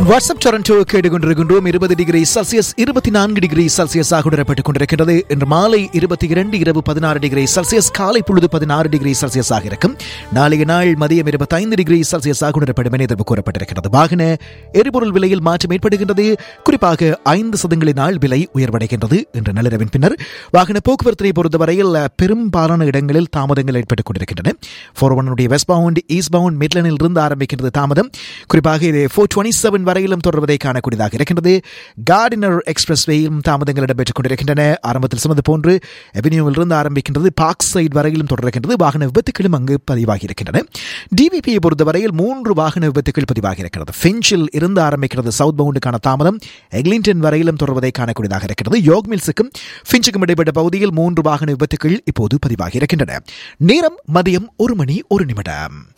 WhatsApp Toronto கேட்டுக்கொண்டிருக்கின்றோம் இருபது degree Celsius இருபத்தி நான்கு டிகிரி செல்சியஸாக உணரப்பட்டுக் கொண்டிருக்கின்றது இன்று மாலை இருபத்தி இரண்டு இரவு பதினாறு டிகிரி செல்சியஸ் காலை பொழுது பதினாறு டிகிரி செல்சியஸாக இருக்கும் நாளைய நாள் மதியம் இருபத்தைந்து டிகிரி செல்சியஸாக உணரப்படும் என எதிர்ப்பு கூறப்பட்டிருக்கிறது வாகன எரிபொருள் விலையில் மாற்றம் ஏற்படுகின்றது குறிப்பாக ஐந்து சதங்களினால் விலை உயர்வடைகின்றது என்ற நள்ளிரவின் பின்னர் வாகன போக்குவரத்தினை பொறுத்தவரையில் பெரும்பாலான இடங்களில் தாமதங்கள் ஏற்பட்டுக் கொண்டிருக்கின்றன ஃபோர் ஒன்னுடைய வெஸ்ட் பவுண்ட் ஈஸ்ட் பவுண்ட் மிட்லனில் இருந்து ஆரம்பிக்கின்றது தாமதம் குறிப்பாக இது ஃபோர் டுவெண்ட்டி செவன் வரையிலும் தொடர்வதை காணக்கூடியதாக இருக்கின்றது கார்டினர் எக்ஸ்பிரஸ் வேயும் தாமதங்கள் இடம்பெற்றுக் கொண்டிருக்கின்றன ஆரம்பத்தில் சொன்னது போன்று அவென்யூவில் இருந்து ஆரம்பிக்கின்றது பார்க் சைட் வரையிலும் தொடர்கின்றது வாகன விபத்துகளும் அங்கு பதிவாகி இருக்கின்றன டிபிபியை பொறுத்தவரையில் மூன்று வாகன விபத்துகள் பதிவாகி இருக்கிறது ஃபின்ச்சில் இருந்து ஆரம்பிக்கிறது சவுத் பவுண்டுக்கான தாமதம் எக்லிங்டன் வரையிலும் தொடர்வதை காணக்கூடியதாக இருக்கிறது யோக் மில்ஸுக்கும் ஃபின்ச்சுக்கும் இடைப்பட்ட பகுதியில் மூன்று வாகன விபத்துகள் இப்போது பதிவாகி இருக்கின்றன நேரம் மதியம் ஒரு மணி ஒரு நிமிடம்